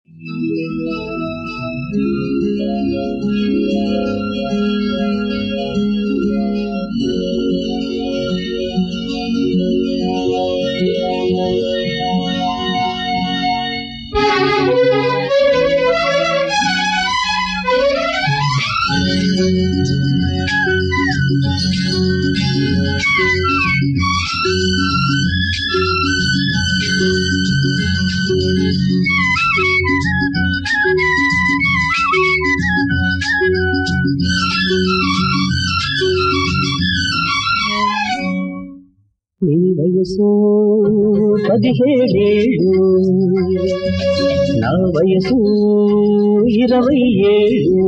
నీ వయసు పదిహేడేళ్ళు నా వయసు ఇరవై ఏళ్ళు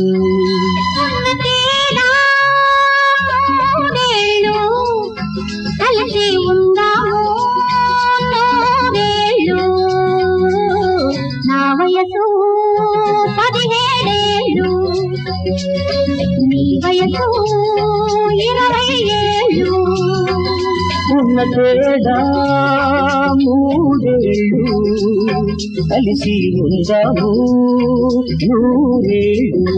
ఉన్నదేనా మూడేళ్ళు, కలిసి ఉందాము నూరేళ్ళు. నా వయసు పదిహేడేళ్ళు నీ వయసు ఇరవై ఏళ్ళు ఉన్న తేడా మూడేళ్ళు కలిసి ఉందాము నూరేళ్ళు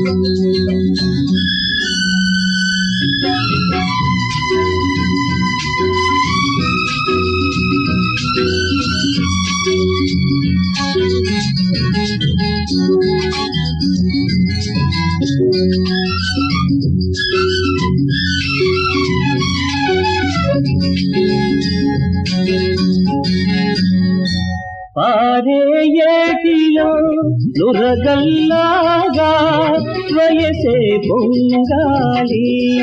పారే ఏటిలో నురగల్లాగా వయసే పొంగాలి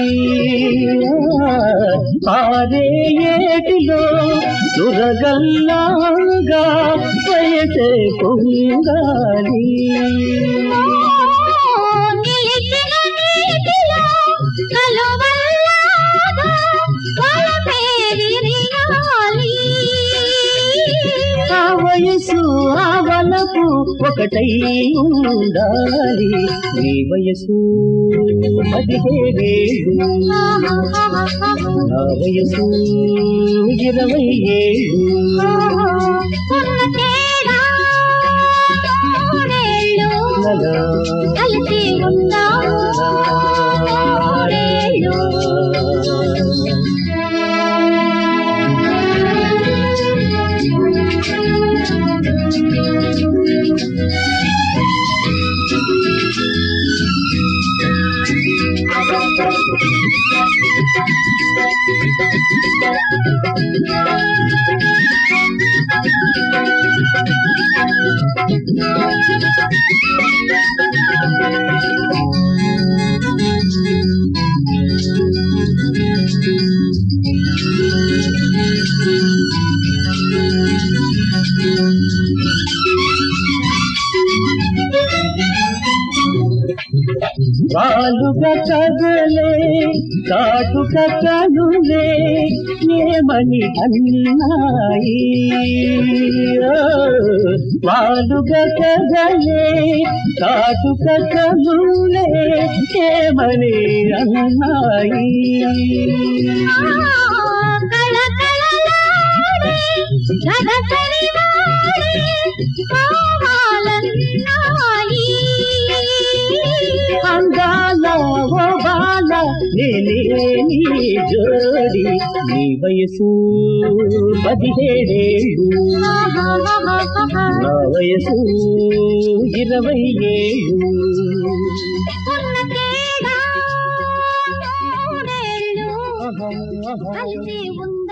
పారే ఏటిలో నురగల్లాగా వయసే పొంగాలి నిలిచిన నీటిలో కలువల్లాగా వలపేరియాలి. ఆ వయసు ఆ వలపు ఒకటై ఉండాలి నీ వయసు పదిహేడేళ్ళు నా వయసు ఇరవై ఏళ్ళు ఉన్న తేడా మూడేళ్ళు. లలా, కలిసి ఉందాము మూడేళ్ళు. వాలుగా కదలే కాటుక కనులే ఏమని అన్నాయి ఓ, వాలుగా కదలే కాటుక కనులే ఏమని అన్నాయి కళకళలాడే గగసరివాడే కావాలన్నాయి. అందాల ఓ బాల నేనే నీ జోడి నీ వయసు పదిహేడేళ్ళు నా వయసు ఇరవై ఏళ్ళు ఉన్న తేడా మూడేళ్ళు. ఆహా, ఆహా. కలిసి ఉన్న